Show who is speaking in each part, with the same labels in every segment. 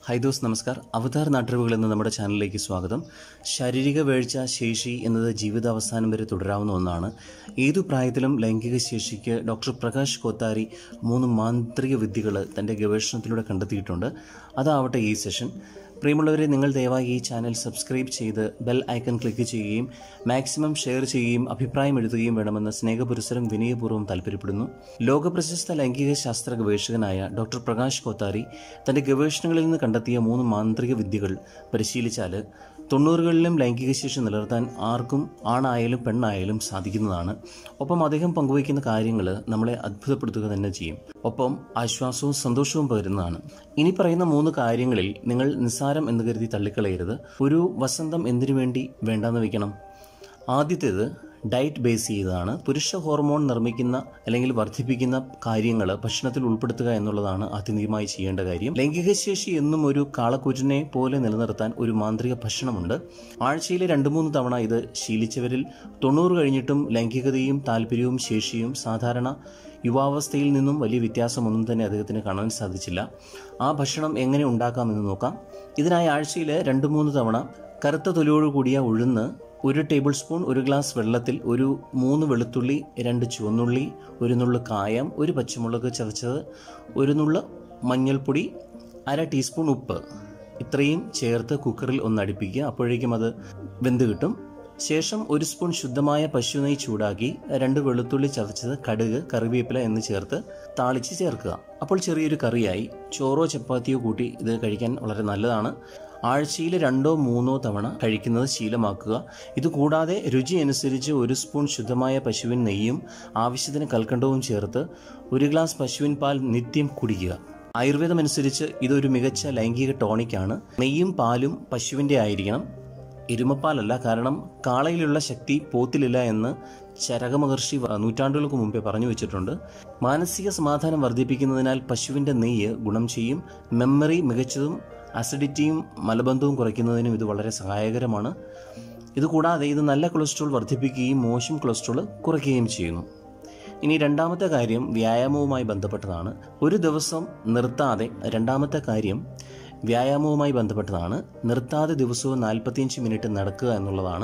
Speaker 1: high ദോസ് നമസ്കാർ അവതാർ നാട്ടറിവുകൾ എന്ന നമ്മുടെ ചാനലിലേക്ക് സ്വാഗതം ശാരീരിക വീഴ്ച ശേഷി എന്നത് ജീവിതാവസാനം വരെ തുടരാവുന്ന ഒന്നാണ് ഏതു പ്രായത്തിലും ലൈംഗിക ശേഷിക്ക് ഡോക്ടർ പ്രകാശ് കോത്താരി മൂന്ന് മാന്ത്രിക വിദ്യകൾ തൻ്റെ ഗവേഷണത്തിലൂടെ കണ്ടെത്തിയിട്ടുണ്ട് അതാവട്ടെ ഈ സെഷൻ പ്രിയമുള്ളവരെ നിങ്ങൾ ദയവായി ഈ ചാനൽ സബ്സ്ക്രൈബ് ചെയ്ത് ബെൽ ഐക്കൺ ക്ലിക്ക് ചെയ്യുകയും മാക്സിമം ഷെയർ ചെയ്യുകയും അഭിപ്രായം എഴുതുകയും വേണമെന്ന് സ്നേഹപുരസരം വിനയപൂർവ്വം താല്പര്യപ്പെടുന്നു ലോകപ്രശസ്ത ലൈംഗിക ശാസ്ത്ര ഗവേഷകനായ ഡോക്ടർ പ്രകാശ് കോത്താരി തന്റെ ഗവേഷണങ്ങളിൽ നിന്ന് കണ്ടെത്തിയ മൂന്ന് മാന്ത്രിക വിദ്യകൾ പരിശീലിച്ചാൽ തൊണ്ണൂറുകളിലും ലൈംഗിക ശേഷി നിലനിർത്താൻ ആർക്കും ആണായാലും പെണ്ണായാലും സാധിക്കുന്നതാണ് ഒപ്പം അദ്ദേഹം പങ്കുവയ്ക്കുന്ന കാര്യങ്ങൾ നമ്മളെ അത്ഭുതപ്പെടുത്തുക തന്നെ ചെയ്യും ഒപ്പം ആശ്വാസവും സന്തോഷവും പകരുന്നതാണ് ഇനി പറയുന്ന മൂന്ന് കാര്യങ്ങളിൽ നിങ്ങൾ നിസ്സാരം എന്ന് കരുതി തള്ളിക്കളയരുത് ഒരു വസന്തം എന്തിനു വേണ്ടി വേണ്ടാന്ന് വെക്കണം ആദ്യത്തേത് ഡയറ്റ് ബേസ് ചെയ്തതാണ് പുരുഷ ഹോർമോൺ നിർമ്മിക്കുന്ന അല്ലെങ്കിൽ വർദ്ധിപ്പിക്കുന്ന കാര്യങ്ങൾ ഭക്ഷണത്തിൽ ഉൾപ്പെടുത്തുക എന്നുള്ളതാണ് ആത്യന്തികമായി ചെയ്യേണ്ട കാര്യം ലൈംഗിക ശേഷി എന്നും ഒരു കാളക്കൂറ്റിനെ പോലെ നിലനിർത്താൻ ഒരു മാന്ത്രിക ഭക്ഷണമുണ്ട് ആഴ്ചയിലെ രണ്ട് മൂന്ന് തവണ ഇത് ശീലിച്ചവരിൽ തൊണ്ണൂറ് കഴിഞ്ഞിട്ടും ലൈംഗികതയും താല്പര്യവും ശേഷിയും സാധാരണ യുവാവസ്ഥയിൽ നിന്നും വലിയ വ്യത്യാസമൊന്നും തന്നെ അദ്ദേഹത്തിന് കാണാൻ സാധിച്ചില്ല ആ ഭക്ഷണം എങ്ങനെ ഉണ്ടാക്കാമെന്ന് നോക്കാം ഇതിനായി ആഴ്ചയിൽ രണ്ട് മൂന്ന് തവണ കറുത്ത തൊലിയോട് കൂടിയ ഉഴുന്ന് ഒരു ടേബിൾ സ്പൂൺ ഒരു ഗ്ലാസ് വെള്ളത്തിൽ ഒരു മൂന്ന് വെളുത്തുള്ളി രണ്ട് ചുവന്നുള്ളി ഒരു നുള്ളു കായം ഒരു പച്ചമുളക് ചതച്ചത് ഒരു നുള്ളു മഞ്ഞൾപ്പൊടി അര ടീസ്പൂൺ ഉപ്പ് ഇത്രയും ചേർത്ത് കുക്കറിൽ ഒന്ന് അടുപ്പിക്കുക അപ്പോഴേക്കും അത് വെന്ത് കിട്ടും ശേഷം ഒരു സ്പൂൺ ശുദ്ധമായ പശു നെയ്യ് ചൂടാക്കി രണ്ട് വെളുത്തുള്ളി ചതച്ചത് കടുക് കറിവേപ്പില എന്ന് ചേർത്ത് താളിച്ച് ചേർക്കുക അപ്പോൾ ചെറിയൊരു കറിയായി ചോറോ ചപ്പാത്തിയോ കൂട്ടി ഇത് കഴിക്കാൻ വളരെ നല്ലതാണ് ആഴ്ചയിൽ രണ്ടോ മൂന്നോ തവണ കഴിക്കുന്നത് ശീലമാക്കുക ഇത് കൂടാതെ രുചി അനുസരിച്ച് ഒരു സ്പൂൺ ശുദ്ധമായ പശുവിൻ നെയ്യും ആവശ്യത്തിന് കൽക്കണ്ടവും ചേർത്ത് ഒരു ഗ്ലാസ് പശുവിൻ പാൽ നിത്യം കുടിക്കുക ആയുർവേദം അനുസരിച്ച് ഇതൊരു മികച്ച ലൈംഗിക ടോണിക്കാണ് നെയ്യും പാലും പശുവിൻ്റെ ആയിരിക്കണം എരുമപ്പാലല്ല കാരണം കാളയിലുള്ള ശക്തി പോത്തിലില്ല എന്ന് ചരകമഹർഷി നൂറ്റാണ്ടുകൾക്ക് മുമ്പേ പറഞ്ഞു വെച്ചിട്ടുണ്ട് മാനസിക സമാധാനം വർദ്ധിപ്പിക്കുന്നതിനാൽ പശുവിൻ്റെ നെയ്യ് ഗുണം ചെയ്യും മെമ്മറി മികച്ചതും അസിഡിറ്റിയും മലബന്ധവും കുറയ്ക്കുന്നതിനും ഇത് വളരെ സഹായകരമാണ് ഇതുകൂടാതെ ഇത് നല്ല കൊളസ്ട്രോൾ വർദ്ധിപ്പിക്കുകയും മോശം കൊളസ്ട്രോൾ കുറയ്ക്കുകയും ചെയ്യുന്നു ഇനി രണ്ടാമത്തെ കാര്യം വ്യായാമവുമായി ബന്ധപ്പെട്ടതാണ് ഒരു ദിവസം നിർത്താതെ രണ്ടാമത്തെ കാര്യം വ്യായാമവുമായി ബന്ധപ്പെട്ടതാണ് നിർത്താതെ ദിവസവും നാൽപ്പത്തിയഞ്ച് മിനിറ്റ് നടക്കുക എന്നുള്ളതാണ്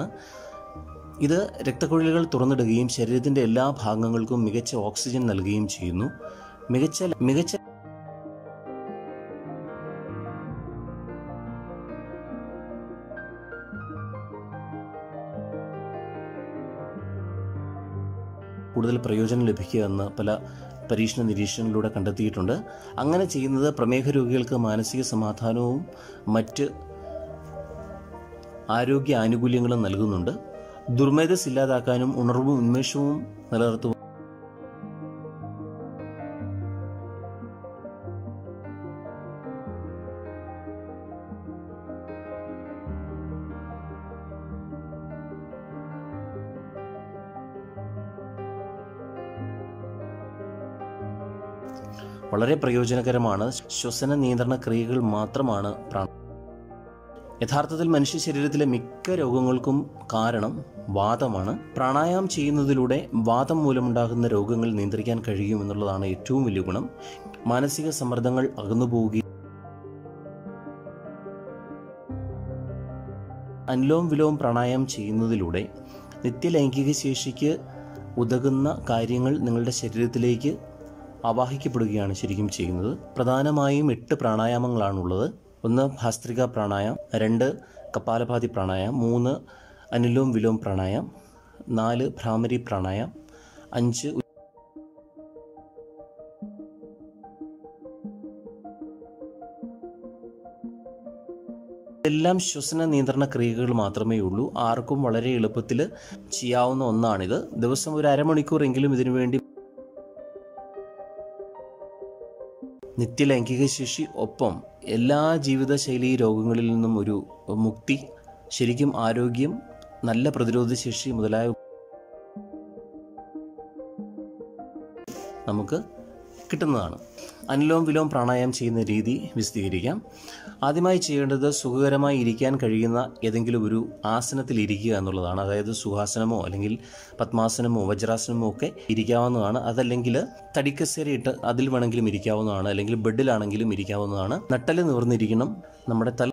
Speaker 1: ഇത് രക്തക്കുഴലുകൾ തുറന്നിടുകയും ശരീരത്തിൻ്റെ എല്ലാ ഭാഗങ്ങൾക്കും മികച്ച ഓക്സിജൻ നൽകുകയും ചെയ്യുന്നു മികച്ച മികച്ച കൂടുതൽ പ്രയോജനം ലഭിക്കുക എന്ന് പല പരീക്ഷണ നിരീക്ഷണങ്ങളിലൂടെ കണ്ടെത്തിയിട്ടുണ്ട് അങ്ങനെ ചെയ്യുന്നത് പ്രമേഹ രോഗികൾക്ക് മാനസിക സമാധാനവും മറ്റ് ആരോഗ്യ ആനുകൂല്യങ്ങളും നൽകുന്നുണ്ട് ദുർമേധസ് ഇല്ലാതാക്കാനും ഉണർവും ഉന്മേഷവും നിലനിർത്തുവാൻ വളരെ പ്രയോജനകരമാണ് ശ്വസന നിയന്ത്രണ ക്രിയകൾ മാത്രമാണ് പ്രാണ യഥാർത്ഥത്തിൽ മനുഷ്യ ശരീരത്തിലെ മിക്ക രോഗങ്ങൾക്കും കാരണം വാദമാണ് പ്രാണായാമം ചെയ്യുന്നതിലൂടെ വാദം മൂലമുണ്ടാകുന്ന രോഗങ്ങൾ നിയന്ത്രിക്കാൻ കഴിയുമെന്നുള്ളതാണ് ഏറ്റവും വലിയ ഗുണം മാനസിക സമ്മർദ്ദങ്ങൾ അകന്നുപോവുകയും അനുലോം വിലോം പ്രാണായാമം ചെയ്യുന്നതിലൂടെ നിത്യലൈംഗിക ശേഷിക്ക് ഉതകുന്ന കാര്യങ്ങൾ നിങ്ങളുടെ ശരീരത്തിലേക്ക് ആവാഹിക്കപ്പെടുകയാണ് ശരിക്കും ചെയ്യുന്നത് പ്രധാനമായും എട്ട് പ്രാണായാമങ്ങളാണുള്ളത് ഒന്ന് ഭാസ്ത്രിക പ്രാണായാം രണ്ട് കപാലഭാതി പ്രാണായാം മൂന്ന് അനുലോം വിലോം പ്രാണായാം നാല് ഭ്രാമരി പ്രാണായാം അഞ്ച് എല്ലാം ശ്വസന നിയന്ത്രണ ക്രിയകൾ മാത്രമേ ഉള്ളൂ ആർക്കും വളരെ എളുപ്പത്തിൽ ചെയ്യാവുന്ന ഒന്നാണിത് ദിവസം ഒരു അരമണിക്കൂറെങ്കിലും ഇതിനു വേണ്ടി നിത്യലൈംഗിക ശേഷി ഒപ്പം എല്ലാ ജീവിതശൈലി രോഗങ്ങളിൽ നിന്നും ഒരു മുക്തി ശരിക്കും ആരോഗ്യം നല്ല പ്രതിരോധ ശേഷി മുതലായ നമുക്ക് കിട്ടുന്നതാണ് അനുലോം വിലോം പ്രാണായാമം ചെയ്യുന്ന രീതി വിശദീകരിക്കാം ആദ്യമായി ചെയ്യേണ്ടത് സുഖകരമായി ഇരിക്കാൻ കഴിയുന്ന ഏതെങ്കിലും ഒരു ആസനത്തിൽ ഇരിക്കുക എന്നുള്ളതാണ് അതായത് സുഖാസനമോ അല്ലെങ്കിൽ പത്മാസനമോ വജ്രാസനമോ ഒക്കെ ഇരിക്കാവുന്നതാണ് അതല്ലെങ്കിൽ തടിക്കസേരയിട്ട് അതിൽ വേണമെങ്കിലും ഇരിക്കാവുന്നതാണ് അല്ലെങ്കിൽ ബെഡിലാണെങ്കിലും ഇരിക്കാവുന്നതാണ് നട്ടല് നിവർന്നിരിക്കണം നമ്മുടെ തല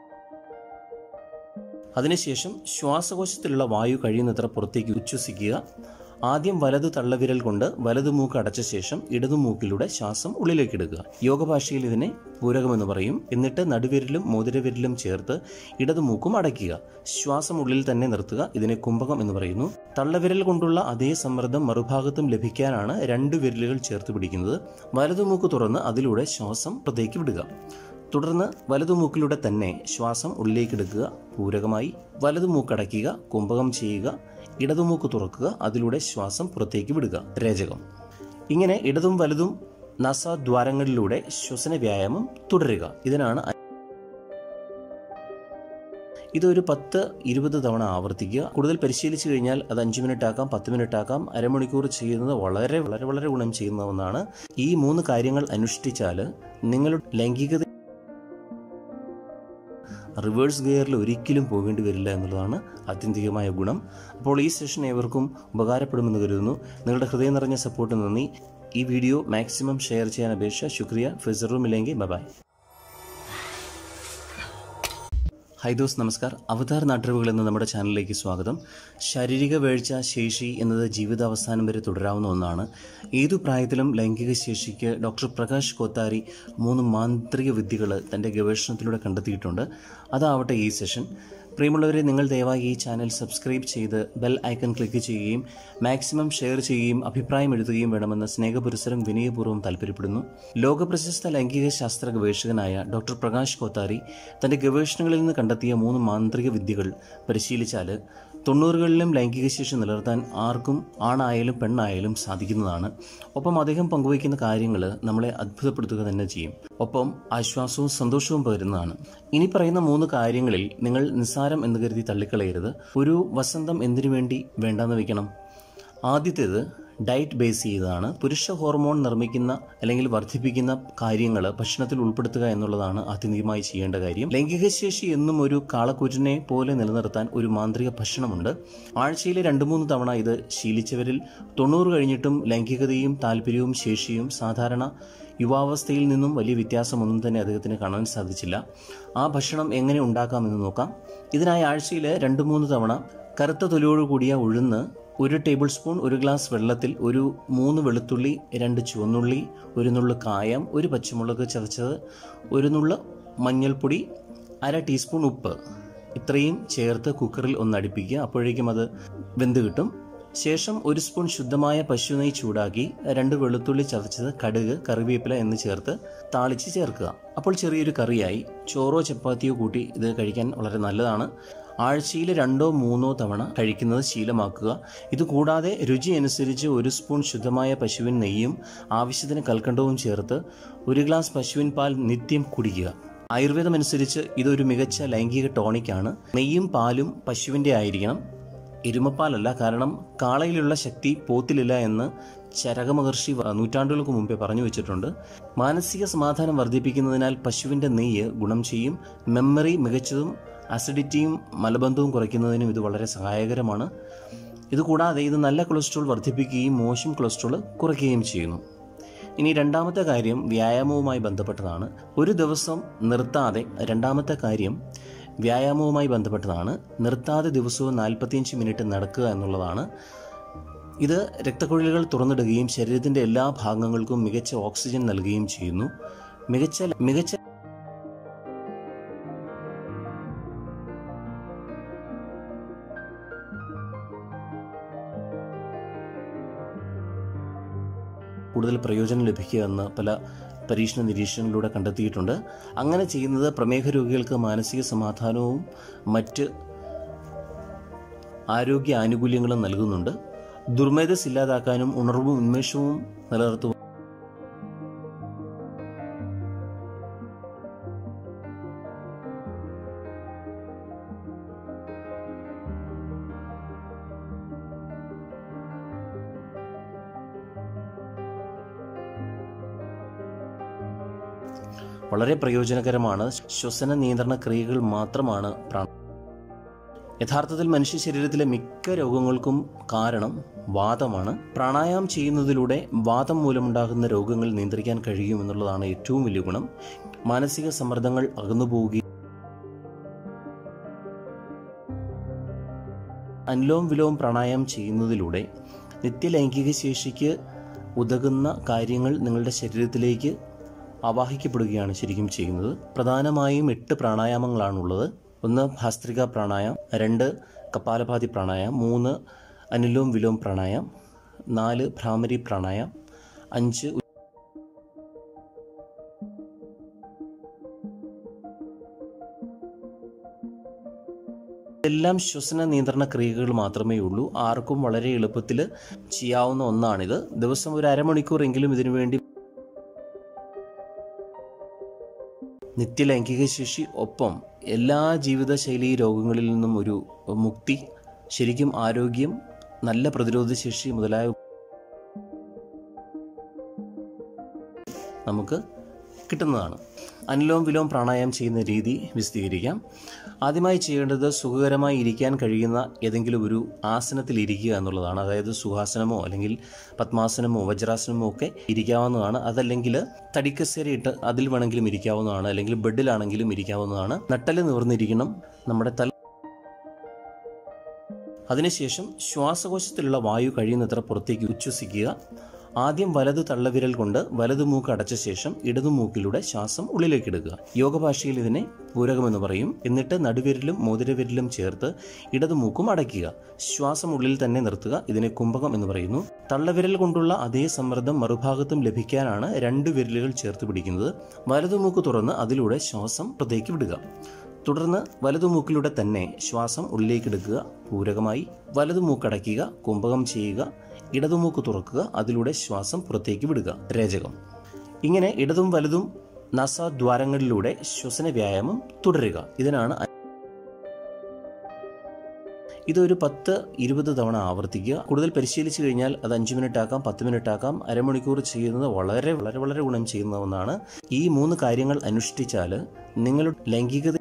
Speaker 1: അതിനുശേഷം ശ്വാസകോശത്തിലുള്ള വായു കഴിയുന്നത്ര പുറത്തേക്ക് ഉച്ഛ്വസിക്കുക ആദ്യം വലതു തള്ളവിരൽ കൊണ്ട് വലതു മൂക്ക് അടച്ച ശേഷം ഇടതു മൂക്കിലൂടെ ശ്വാസം ഉള്ളിലേക്ക് എടുക്കുക യോഗ ഭാഷയിൽ ഇതിനെ പൂരകമെന്ന് പറയും എന്നിട്ട് നടുവിരലും മോതിരവിരലും ചേർത്ത് ഇടതു മൂക്കും അടയ്ക്കുക ശ്വാസം ഉള്ളിൽ തന്നെ നിർത്തുക ഇതിനെ കുംഭകം എന്ന് പറയുന്നു തള്ളവിരൽ കൊണ്ടുള്ള അതേ സമ്മർദ്ദം മറുഭാഗത്തും ലഭിക്കാനാണ് രണ്ട് വിരലുകൾ ചേർത്ത് പിടിക്കുന്നത് വലതു മൂക്ക് തുറന്ന് അതിലൂടെ ശ്വാസം പുറത്തേക്ക് വിടുക തുടർന്ന് വലതുമൂക്കിലൂടെ തന്നെ ശ്വാസം ഉള്ളിലേക്കെടുക്കുക പൂരകമായി വലതുമൂക്കടയ്ക്കുക കുംഭകം ചെയ്യുക ഇടതുമൂക്ക് തുറക്കുക അതിലൂടെ ശ്വാസം പുറത്തേക്ക് വിടുക രേചകം ഇങ്ങനെ ഇടതും വലതും നസാദ്വാരങ്ങളിലൂടെ ശ്വസന വ്യായാമം തുടരുക ഇതിനാണ് ഇതൊരു പത്ത് ഇരുപത് തവണ ആവർത്തിക്കുക കൂടുതൽ പരിശീലിച്ചു കഴിഞ്ഞാൽ അത് അഞ്ച് മിനിറ്റ് ആക്കാം പത്ത് മിനിറ്റ് ആക്കാം അരമണിക്കൂർ ചെയ്യുന്നത് വളരെ വളരെ വളരെ ഗുണം ചെയ്യുന്ന ഒന്നാണ് ഈ മൂന്ന് കാര്യങ്ങൾ അനുഷ്ഠിച്ചാൽ നിങ്ങളുടെ ലൈംഗികത റിവേഴ്സ് ഗിയറിൽ ഒരിക്കലും പോകേണ്ടി വരില്ല എന്നുള്ളതാണ് ആത്യന്തികമായ ഗുണം അപ്പോൾ ഈ സെഷൻ ഏവർക്കും ഉപകാരപ്പെടുമെന്ന് കരുതുന്നു നിങ്ങളുടെ ഹൃദയം നിറഞ്ഞ സപ്പോർട്ട് നന്ദി ഈ വീഡിയോ മാക്സിമം ഷെയർ ചെയ്യാൻ അപേക്ഷ ശുക്രിയ ഫിസറുമില്ലെങ്കിൽ ബൈ ഹൈ ദോസ് നമസ്കാർ അവതാർ നാട്ടറിവുകൾ എന്ന നമ്മുടെ ചാനലിലേക്ക് സ്വാഗതം ശാരീരിക വീഴ്ച ശേഷി എന്നത് ജീവിതാവസാനം വരെ തുടരാവുന്ന ഒന്നാണ് ഏതു പ്രായത്തിലും ലൈംഗിക ശേഷിക്ക് ഡോക്ടർ പ്രകാശ് കോത്താരി മൂന്ന് മാന്ത്രിക വിദ്യകൾ തൻ്റെ ഗവേഷണത്തിലൂടെ കണ്ടെത്തിയിട്ടുണ്ട് അതാവട്ടെ ഈ സെഷൻ പ്രിയമുള്ളവരെ നിങ്ങൾ ദയവായി ഈ ചാനൽ സബ്സ്ക്രൈബ് ചെയ്ത് ബെൽ ഐക്കൺ ക്ലിക്ക് ചെയ്യുകയും മാക്സിമം ഷെയർ ചെയ്യുകയും അഭിപ്രായം എഴുതുകയും വേണമെന്ന് സ്നേഹപുരസരം വിനയപൂർവ്വം താല്പര്യപ്പെടുന്നു ലോകപ്രശസ്ത ലൈംഗിക ശാസ്ത്ര ഗവേഷകനായ ഡോക്ടർ പ്രകാശ് കോത്താരി തന്റെ ഗവേഷണങ്ങളിൽ നിന്ന് കണ്ടെത്തിയ മൂന്ന് മാന്ത്രിക വിദ്യകൾ പരിശീലിച്ചാൽ തൊണ്ണൂറുകളിലും ലൈംഗിക ശേഷി നിലനിർത്താൻ ആർക്കും ആണായാലും പെണ്ണായാലും സാധിക്കുന്നതാണ് ഒപ്പം അദ്ദേഹം പങ്കുവയ്ക്കുന്ന കാര്യങ്ങൾ നമ്മളെ അത്ഭുതപ്പെടുത്തുക തന്നെ ചെയ്യും ഒപ്പം ആശ്വാസവും സന്തോഷവും പകരുന്നതാണ് ഇനി പറയുന്ന മൂന്ന് കാര്യങ്ങളിൽ നിങ്ങൾ നിസ്സാരം എന്ന് കരുതി തള്ളിക്കളയരുത് ഒരു വസന്തം എന്തിനു വേണ്ടി വേണ്ടാന്ന് വെക്കണം ആദ്യത്തേത് ഡയറ്റ് ബേസ് ചെയ്തതാണ് പുരുഷ ഹോർമോൺ നിർമ്മിക്കുന്ന അല്ലെങ്കിൽ വർദ്ധിപ്പിക്കുന്ന കാര്യങ്ങൾ ഭക്ഷണത്തിൽ ഉൾപ്പെടുത്തുക എന്നുള്ളതാണ് ആത്യന്തികമായി ചെയ്യേണ്ട കാര്യം ലൈംഗിക ശേഷി എന്നും ഒരു കാളക്കൂറ്റിനെ പോലെ നിലനിർത്താൻ ഒരു മാന്ത്രിക ഭക്ഷണമുണ്ട് ആഴ്ചയിൽ രണ്ട് മൂന്ന് തവണ ഇത് ശീലിച്ചവരിൽ തൊണ്ണൂറ് കഴിഞ്ഞിട്ടും ലൈംഗികതയും താല്പര്യവും ശേഷിയും സാധാരണ യുവാവസ്ഥയിൽ നിന്നും വലിയ വ്യത്യാസമൊന്നും തന്നെ അദ്ദേഹത്തിന് കാണാൻ സാധിച്ചില്ല ആ ഭക്ഷണം എങ്ങനെ ഉണ്ടാക്കാമെന്ന് നോക്കാം ഇതിനായി ആഴ്ചയിൽ രണ്ട് മൂന്ന് തവണ കറുത്ത തൊലിയോട് കൂടിയ ഉഴുന്ന് ഒരു ടേബിൾ സ്പൂൺ ഒരു ഗ്ലാസ് വെള്ളത്തിൽ ഒരു മൂന്ന് വെളുത്തുള്ളി രണ്ട് ചുവന്നുള്ളി ഒരു നുള്ളു കായം ഒരു പച്ചമുളക് ചതച്ചത് ഒരു നുള്ളു മഞ്ഞൾപ്പൊടി അര ടീസ്പൂൺ ഉപ്പ് ഇത്രയും ചേർത്ത് കുക്കറിൽ ഒന്ന് അടുപ്പിക്കുക അപ്പോഴേക്കും അത് വെന്ത് കിട്ടും ശേഷം ഒരു സ്പൂൺ ശുദ്ധമായ പശു നെയ്യ് ചൂടാക്കി രണ്ട് വെളുത്തുള്ളി ചതച്ചത് കടുക് കറിവേപ്പില എന്ന് ചേർത്ത് താളിച്ച് ചേർക്കുക അപ്പോൾ ചെറിയൊരു കറിയായി ചോറോ ചപ്പാത്തിയോ കൂട്ടി ഇത് കഴിക്കാൻ വളരെ നല്ലതാണ് ആഴ്ചയിൽ രണ്ടോ മൂന്നോ തവണ കഴിക്കുന്നത് ശീലമാക്കുക ഇത് കൂടാതെ രുചി അനുസരിച്ച് ഒരു സ്പൂൺ ശുദ്ധമായ പശുവിൻ നെയ്യും ആവശ്യത്തിന് കൽക്കണ്ടവും ചേർത്ത് ഒരു ഗ്ലാസ് പശുവിൻ പാൽ നിത്യം കുടിക്കുക ആയുർവേദം അനുസരിച്ച് ഇതൊരു മികച്ച ലൈംഗിക ടോണിക്കാണ് നെയ്യും പാലും പശുവിൻ്റെ ആയിരിക്കണം എരുമപ്പാലല്ല കാരണം കാളയിലുള്ള ശക്തി പോത്തിലില്ല എന്ന് ചരകമഹർഷി നൂറ്റാണ്ടുകൾക്ക് മുമ്പേ പറഞ്ഞു വെച്ചിട്ടുണ്ട് മാനസിക സമാധാനം വർദ്ധിപ്പിക്കുന്നതിനാൽ പശുവിൻ്റെ നെയ്യ് ഗുണം ചെയ്യും മെമ്മറി മികച്ചതും അസിഡിറ്റിയും മലബന്ധവും കുറയ്ക്കുന്നതിനും ഇത് വളരെ സഹായകരമാണ് ഇതുകൂടാതെ ഇത് നല്ല കൊളസ്ട്രോൾ വർദ്ധിപ്പിക്കുകയും മോശം കൊളസ്ട്രോൾ കുറയ്ക്കുകയും ചെയ്യുന്നു ഇനി രണ്ടാമത്തെ കാര്യം വ്യായാമവുമായി ബന്ധപ്പെട്ടതാണ് ഒരു ദിവസം നിർത്താതെ രണ്ടാമത്തെ കാര്യം വ്യായാമവുമായി ബന്ധപ്പെട്ടതാണ് നിർത്താതെ ദിവസവും നാൽപ്പത്തിയഞ്ച് മിനിറ്റ് നടക്കുക എന്നുള്ളതാണ് ഇത് രക്തക്കുഴലുകൾ തുറന്നിടുകയും ശരീരത്തിൻ്റെ എല്ലാ ഭാഗങ്ങൾക്കും മികച്ച ഓക്സിജൻ നൽകുകയും ചെയ്യുന്നു മികച്ച മികച്ച കൂടുതൽ പ്രയോജനം ലഭിക്കുക എന്ന് പല പരീക്ഷണ നിരീക്ഷണങ്ങളിലൂടെ കണ്ടെത്തിയിട്ടുണ്ട് അങ്ങനെ ചെയ്യുന്നത് പ്രമേഹ രോഗികൾക്ക് മാനസിക സമാധാനവും മറ്റ് ആരോഗ്യ ആനുകൂല്യങ്ങളും നൽകുന്നുണ്ട് ദുർമേധസ് ഇല്ലാതാക്കാനും ഉണർവും ഉന്മേഷവും നിലനിർത്തുവാൻ വളരെ പ്രയോജനകരമാണ് ശ്വസന നിയന്ത്രണ ക്രിയകൾ മാത്രമാണ് പ്രാണ യഥാർത്ഥത്തിൽ മനുഷ്യ ശരീരത്തിലെ മിക്ക രോഗങ്ങൾക്കും കാരണം വാദമാണ് പ്രാണായാമം ചെയ്യുന്നതിലൂടെ വാദം മൂലമുണ്ടാകുന്ന രോഗങ്ങൾ നിയന്ത്രിക്കാൻ കഴിയുമെന്നുള്ളതാണ് ഏറ്റവും വലിയ ഗുണം മാനസിക സമ്മർദ്ദങ്ങൾ അകന്നുപോവുകയും അനുലോം വിലോം പ്രാണായാമം ചെയ്യുന്നതിലൂടെ നിത്യലൈംഗിക ശേഷിക്ക് ഉതകുന്ന കാര്യങ്ങൾ നിങ്ങളുടെ ശരീരത്തിലേക്ക് ആവാഹിക്കപ്പെടുകയാണ് ശരിക്കും ചെയ്യുന്നത് പ്രധാനമായും എട്ട് പ്രാണായാമങ്ങളാണുള്ളത് ഒന്ന് ഭാസ്ത്രിക പ്രാണായാമം രണ്ട് കപാലഭാതി പ്രാണായാമം മൂന്ന് അനുലോം വിലോം പ്രാണായാമം നാല് ഭ്രാമരി പ്രാണായാമം അഞ്ച് എല്ലാം ശ്വസന നിയന്ത്രണ ക്രിയകൾ മാത്രമേ ഉള്ളൂ ആർക്കും വളരെ എളുപ്പത്തിൽ ചെയ്യാവുന്ന ഒന്നാണിത് ദിവസം ഒരു അരമണിക്കൂറെങ്കിലും ഇതിനു വേണ്ടി നിത്യലൈംഗിക ശേഷി ഒപ്പം എല്ലാ ജീവിതശൈലി രോഗങ്ങളിൽ നിന്നും ഒരു മുക്തി ശരിക്കും ആരോഗ്യം നല്ല പ്രതിരോധ ശേഷി മുതലായ നമുക്ക് കിട്ടുന്നതാണ് അനുലോം വിലോം പ്രാണായാമം ചെയ്യുന്ന രീതി വിശദീകരിക്കാം ആദ്യമായി ചെയ്യേണ്ടത് സുഖകരമായി ഇരിക്കാൻ കഴിയുന്ന ഏതെങ്കിലും ഒരു ആസനത്തിൽ ഇരിക്കുക എന്നുള്ളതാണ് അതായത് സുഖാസനമോ അല്ലെങ്കിൽ പത്മാസനമോ വജ്രാസനമോ ഒക്കെ ഇരിക്കാവുന്നതാണ് അതല്ലെങ്കിൽ തടിക്കസേരയിട്ട് അതിൽ വേണമെങ്കിലും ഇരിക്കാവുന്നതാണ് അല്ലെങ്കിൽ ബെഡിലാണെങ്കിലും ഇരിക്കാവുന്നതാണ് നട്ടല് നിവർന്നിരിക്കണം നമ്മുടെ തല അതിനുശേഷം ശ്വാസകോശത്തിലുള്ള വായു കഴിയുന്നത്ര പുറത്തേക്ക് ഉച്ഛ്വസിക്കുക ആദ്യം വലത് തള്ളവിരൽ കൊണ്ട് വലതു മൂക്ക് അടച്ച ശേഷം ഇടതു മൂക്കിലൂടെ ശ്വാസം ഉള്ളിലേക്ക് എടുക്കുക യോഗ ഭാഷയിൽ ഇതിനെ പൂരകമെന്ന് പറയും എന്നിട്ട് നടുവിരലും മോതിരവിരലും ചേർത്ത് ഇടതു മൂക്കും അടയ്ക്കുക ശ്വാസം ഉള്ളിൽ തന്നെ നിർത്തുക ഇതിനെ കുംഭകം എന്ന് പറയുന്നു തള്ളവിരൽ കൊണ്ടുള്ള അതേ സമ്മർദ്ദം മറുഭാഗത്തും ലഭിക്കാനാണ് രണ്ട് വിരലുകൾ ചേർത്ത് പിടിക്കുന്നത് വലതു മൂക്ക് തുറന്ന് അതിലൂടെ ശ്വാസം പുറത്തേക്ക് വിടുക തുടർന്ന് വലതു മൂക്കിലൂടെ തന്നെ ശ്വാസം ഉള്ളിലേക്ക് എടുക്കുക പൂരകമായി വലതു മൂക്കടയ്ക്കുക കുംഭകം ചെയ്യുക ഇടതുമൂക്ക് തുറക്കുക അതിലൂടെ ശ്വാസം പുറത്തേക്ക് വിടുക രേചകം ഇങ്ങനെ ഇടതും വലതും നസാദ്വാരങ്ങളിലൂടെ ശ്വസന വ്യായാമം തുടരുക ഇതിനാണ് ഇതൊരു പത്ത് ഇരുപത് തവണ ആവർത്തിക്കുക കൂടുതൽ പരിശീലിച്ചു കഴിഞ്ഞാൽ അത് അഞ്ച് മിനിറ്റ് ആക്കാം പത്ത് മിനിറ്റ് ആക്കാം അരമണിക്കൂർ ചെയ്യുന്നത് വളരെ വളരെ വളരെ ഗുണം ചെയ്യുന്ന ഒന്നാണ് ഈ മൂന്ന് കാര്യങ്ങൾ അനുഷ്ഠിച്ചാൽ നിങ്ങളുടെ ലൈംഗികത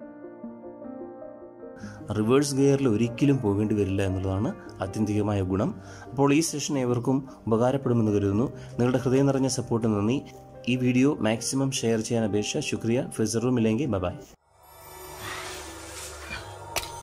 Speaker 1: റിവേഴ്സ് ഗിയറിൽ ഒരിക്കലും പോകേണ്ടി വരില്ല എന്നുള്ളതാണ് ആത്യന്തികമായ ഗുണം അപ്പോൾ ഈ സെഷൻ ഏവർക്കും ഉപകാരപ്പെടുമെന്ന് കരുതുന്നു നിങ്ങളുടെ ഹൃദയം നിറഞ്ഞ സപ്പോർട്ട് നന്ദി ഈ വീഡിയോ മാക്സിമം ഷെയർ ചെയ്യാൻ അപേക്ഷ ശുക്രിയ ഫിസറും ഇല്ലെങ്കിൽ ബൈ